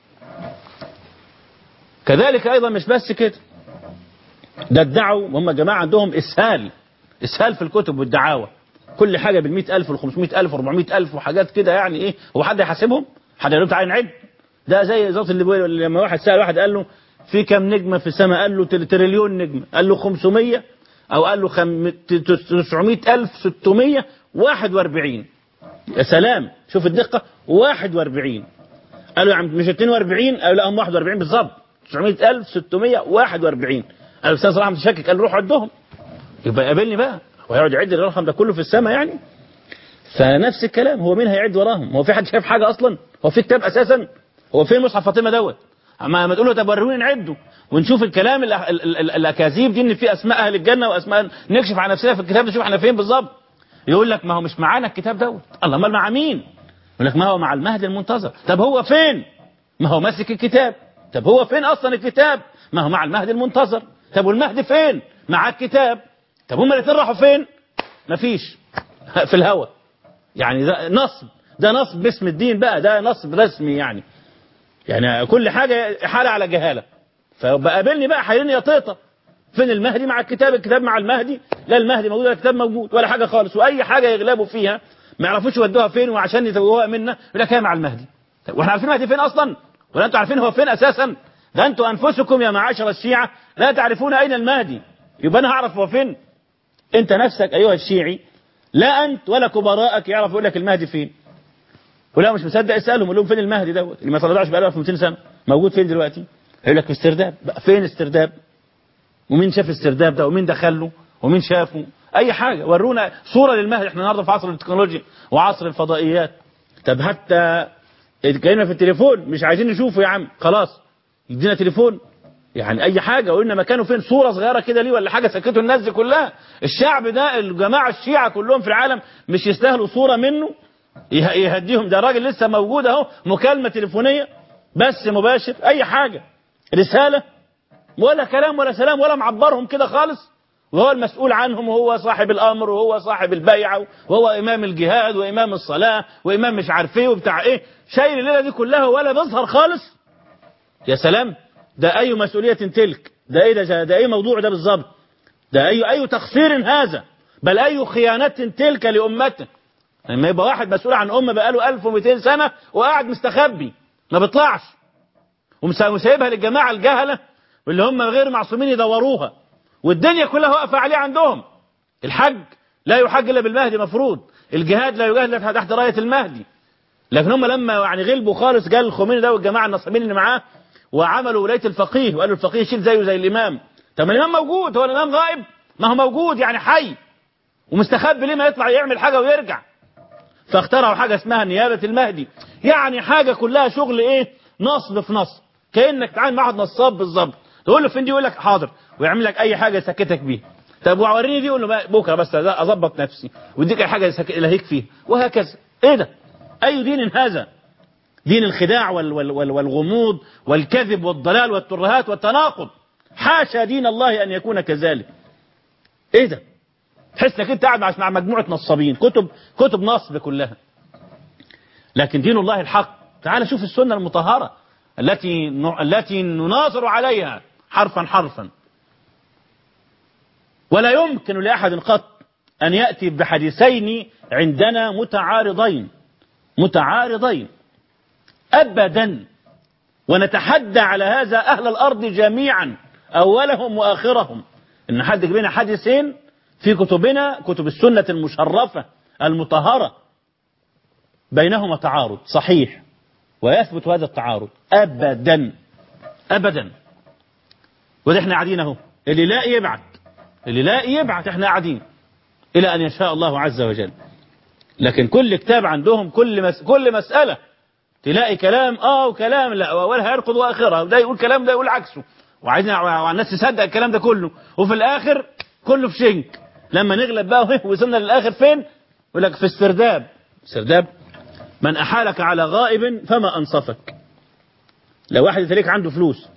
كذلك أيضا مش بس كده ده ادعوا هم جماعة عندهم إسهال إسهال في الكتب والدعاوى كل حاجة بالمئة ألف والخمسمائة ألف والربعمائة ألف وحاجات كده يعني إيه هو حد يحاسبهم حد يقول تعالى نعد ده زي ذات اللي لما واحد سأل واحد قال له في كم نجمة في السماء قال له تريليون نجمة قال له 500 أو قال له خم... 900 ألف 641 يا سلام شوف الدقة 41 قالوا يا عم مش 42 قالوا لا هم 41 بالظبط 900 ألف 641 قال الأستاذ صلاح متشكك قال روح عدهم يبقى يقابلني بقى هو هيقعد يعد الرقم ده كله في السماء يعني فنفس الكلام هو مين هيعد وراهم هو في حد شايف حاجة أصلا هو في كتاب أساسا هو فين مصحف فاطمة دوت اما ما تقول له طب وروني نعده ونشوف الكلام ال ال ال الاكاذيب دي ان في اسماء اهل الجنه واسماء نكشف عن نفسنا في الكتاب نشوف احنا فين بالظبط يقول لك ما هو مش معانا الكتاب دوت الله امال مع مين يقول لك ما هو مع المهدي المنتظر طب هو فين ما هو ماسك الكتاب طب هو فين اصلا الكتاب ما هو مع المهدي المنتظر طب والمهدي فين مع الكتاب طب هما الاثنين راحوا فين مفيش في الهوا يعني ده نصب ده نصب باسم الدين بقى ده نصب رسمي يعني يعني كل حاجة حالة على جهالة فبقابلني بقى حيرني يا طيطة فين المهدي مع الكتاب الكتاب مع المهدي لا المهدي موجود ولا الكتاب موجود ولا حاجة خالص وأي حاجة يغلبوا فيها ما يعرفوش يودوها فين وعشان يتوهوها منا يقول لك هي مع المهدي واحنا عارفين المهدي فين أصلا ولا أنتوا عارفين هو فين أساسا ده أنتوا أنفسكم يا معاشر الشيعة لا تعرفون أين المهدي يبقى أنا هعرف هو فين أنت نفسك أيها الشيعي لا أنت ولا كبراءك يعرف يقول لك المهدي فين ولا مش مصدق اسالهم قول لهم فين المهدي دوت اللي ما طلعش بقاله 1200 سنه موجود فين دلوقتي يقول لك في استرداد بقى فين استرداد ومين شاف استرداد ده ومين دخل له ومين شافه اي حاجه ورونا صوره للمهدي احنا النهارده في عصر التكنولوجيا وعصر الفضائيات طب حتى اتكلمنا في التليفون مش عايزين نشوفه يا عم خلاص يدينا تليفون يعني اي حاجه وقلنا مكانه فين صوره صغيره كده ليه ولا حاجه سكتوا الناس دي كلها الشعب ده الجماعه الشيعه كلهم في العالم مش يستاهلوا صوره منه يه- يهديهم ده راجل لسه موجود اهو مكالمه تليفونيه بس مباشر اي حاجه رساله ولا كلام ولا سلام ولا معبرهم كده خالص وهو المسؤول عنهم وهو صاحب الامر وهو صاحب البيعه وهو امام الجهاد وامام الصلاه وامام مش عارف ايه وبتاع ايه شايل الليله دي كلها ولا بيظهر خالص يا سلام ده اي مسؤوليه تلك ده ايه ده ده ايه موضوع ده بالظبط ده اي اي تقصير هذا بل اي خيانه تلك لامته لما يبقى واحد مسؤول عن امه بقاله 1200 سنه وقاعد مستخبي ما بيطلعش ومسا- وسايبها للجماعه الجهله واللي هم غير معصومين يدوروها والدنيا كلها واقفه عليه عندهم الحج لا يحج الا بالمهدي مفروض الجهاد لا يجاهد الا تحت رايه المهدي لكن هم لما يعني غلبوا خالص جال الخميني ده والجماعه النصابين اللي معاه وعملوا ولايه الفقيه وقالوا الفقيه شيل زيه زي الامام طب ما الامام موجود هو الامام غائب ما هو موجود يعني حي ومستخبي ليه ما يطلع يعمل حاجه ويرجع فاخترعوا حاجه اسمها نيابه المهدي يعني حاجه كلها شغل ايه نصب في نصب كانك تعامل مع واحد نصاب بالظبط تقول له فين دي يقول لك حاضر ويعمل لك اي حاجه يسكتك بيها طب ووريني دي يقول له بقى بكره بس اظبط نفسي ويديك اي حاجه يسك- يلهيك فيها وهكذا ايه ده اي دين هذا دين الخداع وال وال وال والغموض والكذب والضلال والترهات والتناقض حاشا دين الله ان يكون كذلك ايه ده تحس انك انت قاعد مع مع مجموعه نصابين كتب كتب نصب كلها لكن دين الله الحق تعال شوف السنه المطهره التي ن- التي نناظر عليها حرفا حرفا ولا يمكن لاحد قط ان ياتي بحديثين عندنا متعارضين متعارضين ابدا ونتحدى على هذا اهل الارض جميعا اولهم واخرهم ان حد يجيب لنا حديثين في كتبنا كتب السنه المشرفه المطهره بينهما تعارض صحيح ويثبت هذا التعارض ابدا ابدا وده احنا قاعدين اهو اللي لا يبعت اللي لا يبعت احنا قاعدين الى ان يشاء الله عز وجل لكن كل كتاب عندهم كل مس... كل مساله تلاقي كلام اه وكلام لا واولها يركض واخرها وده يقول كلام ده يقول عكسه وعايزين ع- الناس تصدق الكلام ده كله وفي الاخر كله في شنك لما نغلب بقى وصلنا للاخر فين يقول لك في استرداب استرداب من احالك على غائب فما انصفك لو واحد يتليك عنده فلوس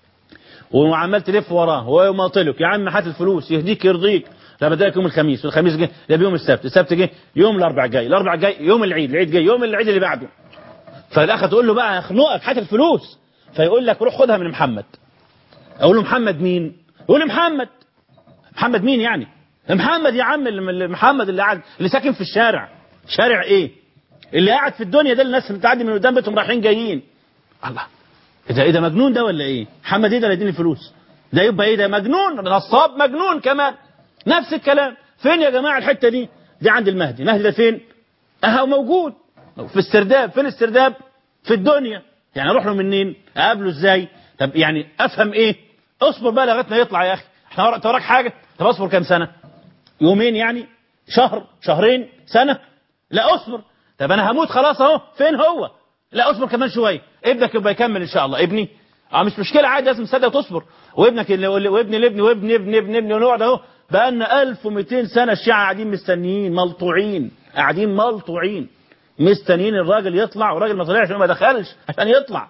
وعمال تلف وراه وهو يماطلك يا عم هات الفلوس يهديك يرضيك لا بدأك يوم الخميس والخميس جه لا بيوم السبت السبت جه يوم الاربع جاي الاربع جاي يوم العيد العيد جاي يوم العيد اللي بعده فالاخ تقول له بقى اخنقك هات الفلوس فيقول لك روح خدها من محمد اقول له محمد مين يقول لي محمد محمد مين يعني محمد يا عم اللي- محمد اللي قاعد اللي ساكن في الشارع شارع ايه اللي قاعد في الدنيا ده الناس اللي بتعدي من قدام بيتهم رايحين جايين الله ايه ده ايه ده مجنون ده ولا ايه محمد ايه ده اللي يديني فلوس ده يبقى ايه ده مجنون نصاب مجنون كمان نفس الكلام فين يا جماعه الحته دي دي عند المهدي المهدي ده فين اهو موجود في استرداب فين استرداب في الدنيا يعني اروح له منين اقابله ازاي طب يعني افهم ايه اصبر بقى لغايه ما يطلع يا اخي احنا وراك وراك حاجه طب اصبر كام سنه يومين يعني شهر شهرين سنه لا اصبر طب انا هموت خلاص اهو فين هو لا اصبر كمان شويه ابنك يبقى يكمل ان شاء الله ابني اه مش مشكله عادي لازم تصدق وتصبر وابنك اللي وابن الابن وابن ابن ابن ابن ونقعد اهو بقى لنا 1200 سنه الشيعه قاعدين مستنيين ملطوعين قاعدين ملطوعين مستنيين الراجل يطلع والراجل ما طلعش ما دخلش عشان يطلع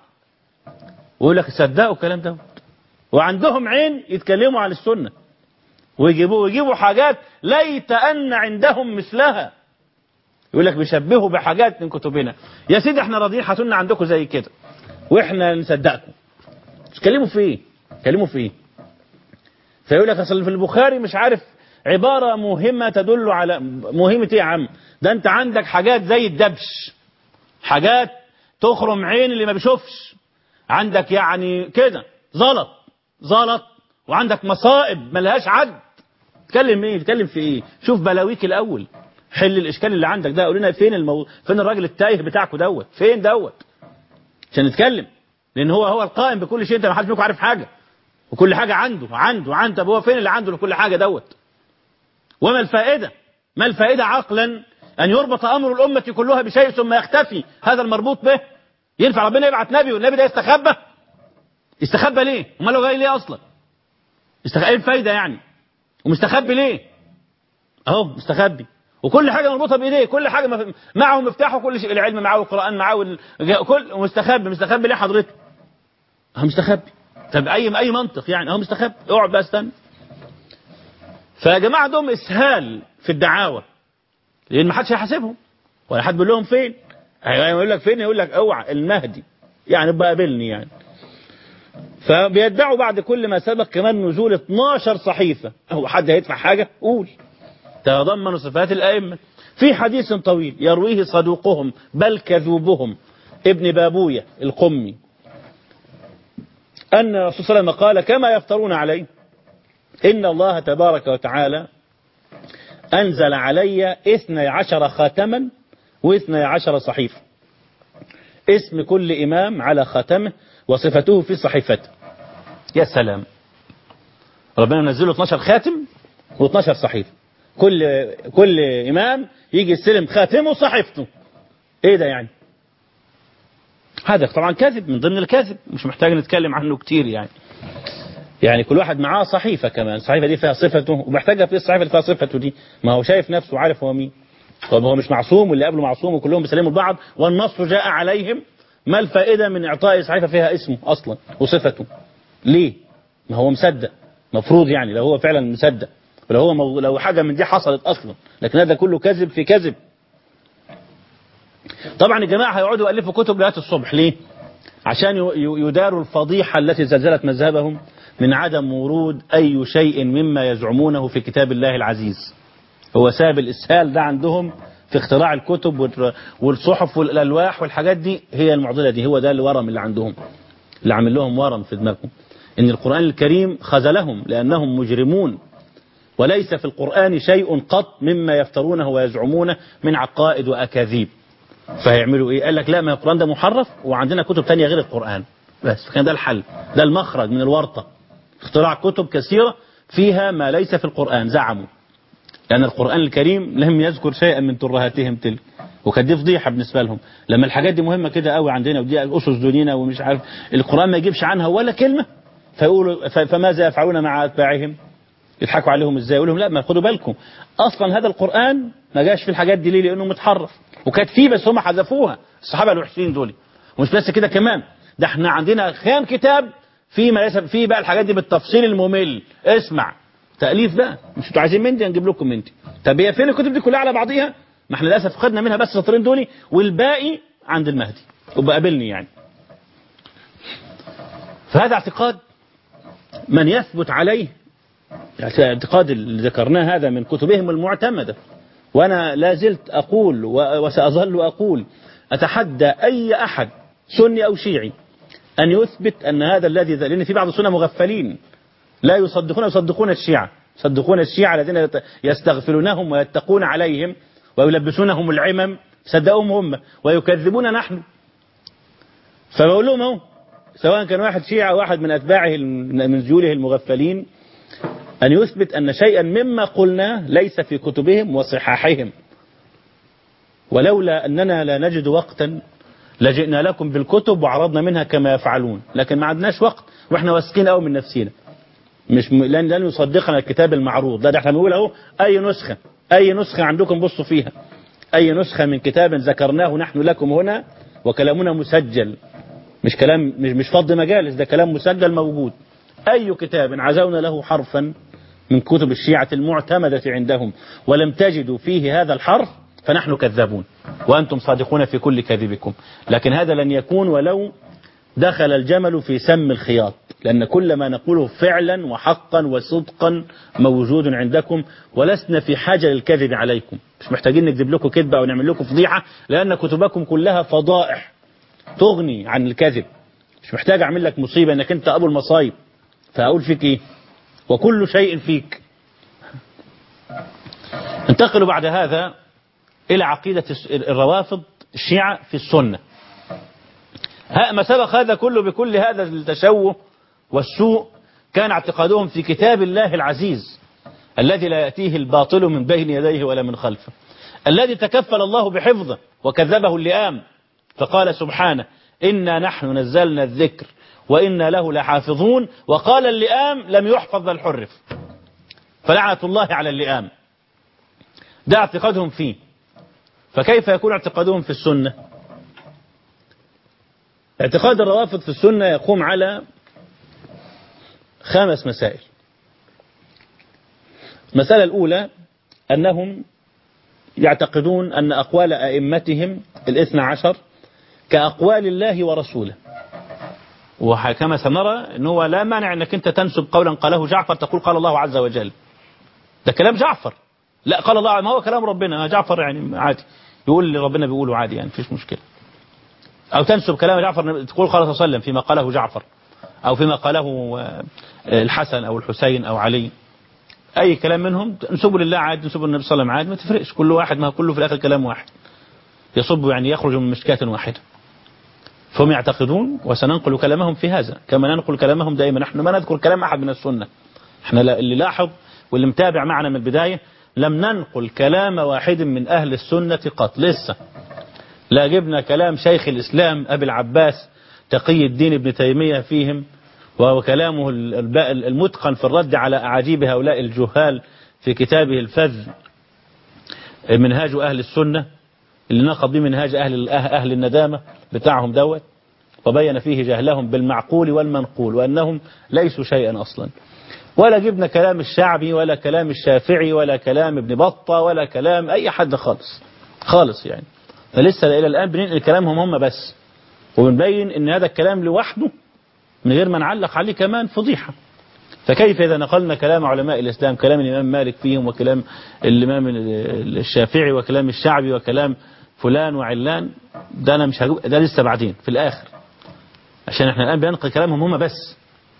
ويقول لك صدقوا الكلام ده وعندهم عين يتكلموا عن السنه ويجيبوا ويجيبوا حاجات ليت ان عندهم مثلها يقول لك بيشبهوا بحاجات من كتبنا يا سيدي احنا راضيين هاتوا لنا عندكم زي كده واحنا نصدقكم تكلموا في ايه تكلموا في ايه فيقول لك اصل في البخاري مش عارف عبارة مهمة تدل على مهمة ايه يا عم ده انت عندك حاجات زي الدبش حاجات تخرم عين اللي ما بيشوفش عندك يعني كده زلط زلط وعندك مصائب ملهاش عد تتكلم ايه تتكلم في ايه شوف بلاويك الاول حل الاشكال اللي عندك ده قول لنا فين المو... فين الراجل التايه بتاعكم دوت فين دوت عشان نتكلم لان هو هو القائم بكل شيء انت ما حدش فيكم عارف حاجه وكل حاجه عنده عنده عنده طب هو فين اللي عنده لكل حاجه دوت وما الفائدة ما الفائدة عقلا أن يربط أمر الأمة كلها بشيء ثم يختفي هذا المربوط به ينفع ربنا يبعث نبي والنبي ده يستخبى يستخبى ليه امال هو جاي ليه اصلا استخ... ايه الفايده يعني ومستخبي ليه اهو مستخبي وكل حاجه مربوطه بايديه كل حاجه مف... معه مفتاحه كل شيء العلم معه القران معه ال... كل مستخبي مستخبي ليه حضرتك اهو مستخبي طب اي اي منطق يعني اهو مستخبي اقعد بقى استنى فيا جماعه عندهم اسهال في الدعاوى لان ما حدش هيحاسبهم ولا حد بيقول لهم فين يقول لك فين يقول لك اوعى المهدي يعني بقى قابلني يعني فبيدعوا بعد كل ما سبق كمان نزول 12 صحيفة هو حد هيدفع حاجة قول تضمن صفات الأئمة في حديث طويل يرويه صدوقهم بل كذوبهم ابن بابوية القمي أن الرسول صلى الله عليه وسلم قال كما يفترون عليه إن الله تبارك وتعالى أنزل علي اثني عشر خاتما واثني عشر صحيفة اسم كل إمام على خاتمه وصفته في صحيفته يا سلام ربنا نزله 12 خاتم و12 صحيفة كل كل إمام يجي يستلم خاتمه وصحيفته إيه ده يعني هذا طبعا كذب من ضمن الكذب مش محتاج نتكلم عنه كتير يعني يعني كل واحد معاه صحيفة كمان الصحيفة دي فيها صفته ومحتاجها في الصحيفة اللي فيها صفته دي ما هو شايف نفسه وعارف هو مين طب هو مش معصوم واللي قبله معصوم وكلهم بيسلموا لبعض والنص جاء عليهم ما الفائدة من إعطاء صحيفة فيها اسمه أصلا وصفته ليه ما هو مصدق مفروض يعني لو هو فعلا مصدق ولو هو مو... لو حاجة من دي حصلت أصلا لكن هذا كله كذب في كذب طبعا الجماعة هيقعدوا يألفوا كتب لغاية الصبح ليه عشان ي... يداروا الفضيحة التي زلزلت مذهبهم من عدم ورود أي شيء مما يزعمونه في كتاب الله العزيز هو سبب الإسهال ده عندهم في اختراع الكتب والصحف والألواح والحاجات دي هي المعضلة دي هو ده الورم اللي عندهم اللي عامل لهم ورم في دماغهم إن القرآن الكريم خذلهم لأنهم مجرمون وليس في القرآن شيء قط مما يفترونه ويزعمونه من عقائد وأكاذيب فهيعملوا إيه قال لك لا ما القرآن ده محرف وعندنا كتب تانية غير القرآن بس كان ده الحل ده المخرج من الورطة اختراع كتب كثيرة فيها ما ليس في القرآن زعموا لأن القرآن الكريم لم يذكر شيئا من ترهاتهم تلك وكانت دي فضيحة بالنسبة لهم لما الحاجات دي مهمة كده قوي عندنا ودي الأسس ديننا ومش عارف القرآن ما يجيبش عنها ولا كلمة فيقولوا فماذا يفعلون مع أتباعهم يضحكوا عليهم ازاي يقول لهم لا ما خدوا بالكم اصلا هذا القرآن ما جاش في الحاجات دي ليه لانه متحرف وكانت فيه بس هم حذفوها الصحابة الوحشين دول ومش بس كده كمان ده احنا عندنا خام كتاب فيه ما ليس فيه بقى الحاجات دي بالتفصيل الممل اسمع تأليف بقى مش انتوا عايزين مندي هنجيب لكم مندي طب هي فين الكتب دي كلها على بعضيها ما احنا للاسف خدنا منها بس السطرين دول والباقي عند المهدي وبقابلني يعني فهذا اعتقاد من يثبت عليه اعتقاد اللي ذكرناه هذا من كتبهم المعتمدة وأنا لا زلت أقول وسأظل أقول أتحدى أي أحد سني أو شيعي أن يثبت أن هذا الذي لأن في بعض السنة مغفلين لا يصدقون يصدقون الشيعة يصدقون الشيعة الذين يستغفلونهم ويتقون عليهم ويلبسونهم العمم صدقوهم هم ويكذبون نحن فبقول لهم اهو سواء كان واحد شيعة أو واحد من أتباعه من ذيوله المغفلين أن يثبت أن شيئا مما قلناه ليس في كتبهم وصحاحهم ولولا أننا لا نجد وقتا لجئنا لكم بالكتب وعرضنا منها كما يفعلون لكن ما عندناش وقت واحنا واثقين قوي من نفسنا مش م... لن لن يصدقنا الكتاب المعروض لا ده احنا بنقول اهو اي نسخه اي نسخه عندكم بصوا فيها اي نسخه من كتاب ذكرناه نحن لكم هنا وكلامنا مسجل مش كلام مش مش فض مجالس ده كلام مسجل موجود اي كتاب عزونا له حرفا من كتب الشيعة المعتمدة عندهم ولم تجدوا فيه هذا الحرف فنحن كذابون وأنتم صادقون في كل كذبكم لكن هذا لن يكون ولو دخل الجمل في سم الخياط لأن كل ما نقوله فعلا وحقا وصدقا موجود عندكم ولسنا في حاجة للكذب عليكم مش محتاجين نكذب لكم كذبة أو نعمل لكم فضيحة لأن كتبكم كلها فضائح تغني عن الكذب مش محتاج أعمل لك مصيبة أنك أنت أبو المصايب فأقول فيك إيه وكل شيء فيك انتقلوا بعد هذا إلى عقيدة الروافض الشيعة في السنة ما سبق هذا كله بكل هذا التشوه والسوء كان اعتقادهم في كتاب الله العزيز الذي لا يأتيه الباطل من بين يديه ولا من خلفه الذي تكفل الله بحفظه وكذبه اللئام فقال سبحانه إنا نحن نزلنا الذكر وإنا له لحافظون وقال اللئام لم يحفظ بل حرف فلعنة الله على اللئام ده اعتقادهم فيه فكيف يكون اعتقادهم في السنة اعتقاد الروافض في السنة يقوم على خمس مسائل المسألة الأولى أنهم يعتقدون أن أقوال أئمتهم الاثنى عشر كأقوال الله ورسوله وكما سنرى أنه لا مانع أنك أنت تنسب قولا قاله جعفر تقول قال الله عز وجل ده كلام جعفر لا قال الله ما هو كلام ربنا جعفر يعني عادي يقول اللي ربنا بيقوله عادي يعني مفيش مشكلة أو تنسب كلام جعفر تقول قال صلى الله عليه وسلم فيما قاله جعفر أو فيما قاله الحسن أو الحسين أو علي أي كلام منهم نسبه لله عادي نسبه للنبي صلى الله عليه وسلم عادي ما تفرقش كل واحد ما كله في الآخر كلام واحد يصب يعني يخرج من مشكاة واحدة فهم يعتقدون وسننقل كلامهم في هذا كما ننقل كلامهم دائما نحن ما نذكر كلام أحد من السنة احنا اللي لاحظ واللي متابع معنا من البداية لم ننقل كلام واحد من أهل السنة قط لسه لا جبنا كلام شيخ الإسلام أبي العباس تقي الدين ابن تيمية فيهم وهو كلامه المتقن في الرد على أعاجيب هؤلاء الجهال في كتابه الفذ منهاج أهل السنة اللي نقض به منهاج أهل, أهل الندامة بتاعهم دوت وبين فيه جهلهم بالمعقول والمنقول وأنهم ليسوا شيئا أصلا ولا جبنا كلام الشعبي ولا كلام الشافعي ولا كلام ابن بطة ولا كلام أي حد خالص خالص يعني فلسه إلى الآن بننقل كلامهم هم بس وبنبين ان هذا الكلام لوحده من غير ما نعلق عليه كمان فضيحة فكيف إذا نقلنا كلام علماء الإسلام كلام الإمام مالك فيهم وكلام الإمام الشافعي وكلام الشعبي وكلام فلان وعلان ده أنا مش هجوب ده لسه بعدين في الآخر عشان احنا الآن بننقل كلامهم هم بس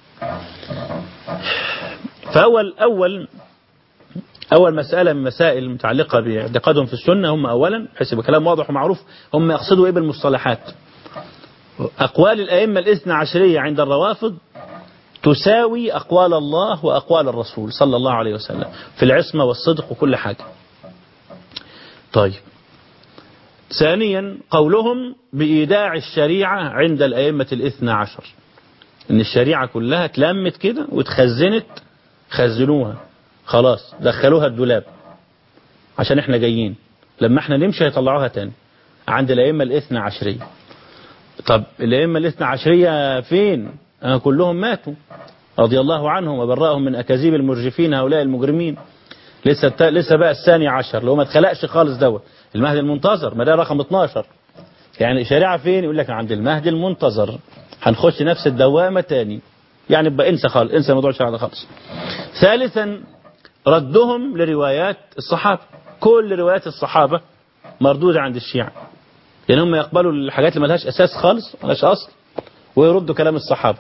فأول أول أول مسألة من مسائل متعلقة باعتقادهم في السنة هم أولا بحيث يبقى كلام واضح ومعروف هم يقصدوا إيه بالمصطلحات أقوال الأئمة الاثنى عشرية عند الروافض تساوي أقوال الله وأقوال الرسول صلى الله عليه وسلم في العصمة والصدق وكل حاجة طيب ثانيا قولهم بإيداع الشريعة عند الأئمة الاثنى عشر إن الشريعة كلها اتلمت كده واتخزنت خزنوها خلاص دخلوها الدولاب عشان احنا جايين لما احنا نمشي هيطلعوها تاني عند الأئمة الاثنى عشرية طب الأئمة الاثنى عشرية فين آه كلهم ماتوا رضي الله عنهم وبرأهم من أكاذيب المرجفين هؤلاء المجرمين لسه لسه بقى الثاني عشر اللي هو ما اتخلقش خالص دوت المهدي المنتظر ما ده رقم 12 يعني شريعة فين يقول لك عند المهدي المنتظر هنخش نفس الدوامة تاني يعني بقى انسى خالص انسى موضوع الشريعة ده خالص ثالثا ردهم لروايات الصحابة كل روايات الصحابة مردودة عند الشيعة يعني هم يقبلوا الحاجات اللي ملهاش أساس خالص ملهاش أصل ويردوا كلام الصحابة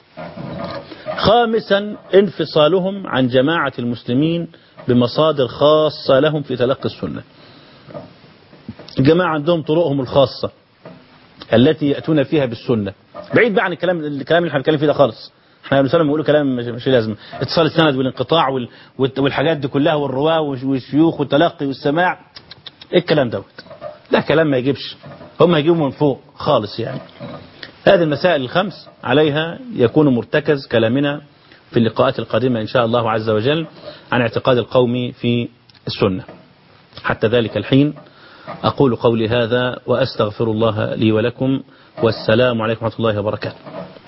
خامسا انفصالهم عن جماعة المسلمين بمصادر خاصة لهم في تلقي السنة الجماعة عندهم طرقهم الخاصة التي يأتون فيها بالسنة بعيد بقى عن الكلام الكلام اللي احنا بنتكلم فيه ده خالص احنا بنسلم بنقول كلام مش, مش لازم اتصال السند والانقطاع وال... والحاجات دي كلها والرواه والشيوخ والتلقي والسماع ايه الكلام دوت ده كلام ما يجيبش هم يجيبوا من فوق خالص يعني هذه المسائل الخمس عليها يكون مرتكز كلامنا في اللقاءات القادمة إن شاء الله عز وجل عن اعتقاد القوم في السنة حتى ذلك الحين أقول قولي هذا وأستغفر الله لي ولكم والسلام عليكم ورحمة الله وبركاته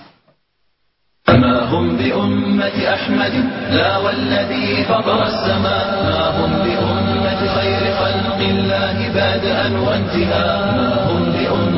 ما هم بأمة أحمد لا والذي فطر السماء ما هم بأمة خير خلق الله بادئا وانتهاء ما هم بأمة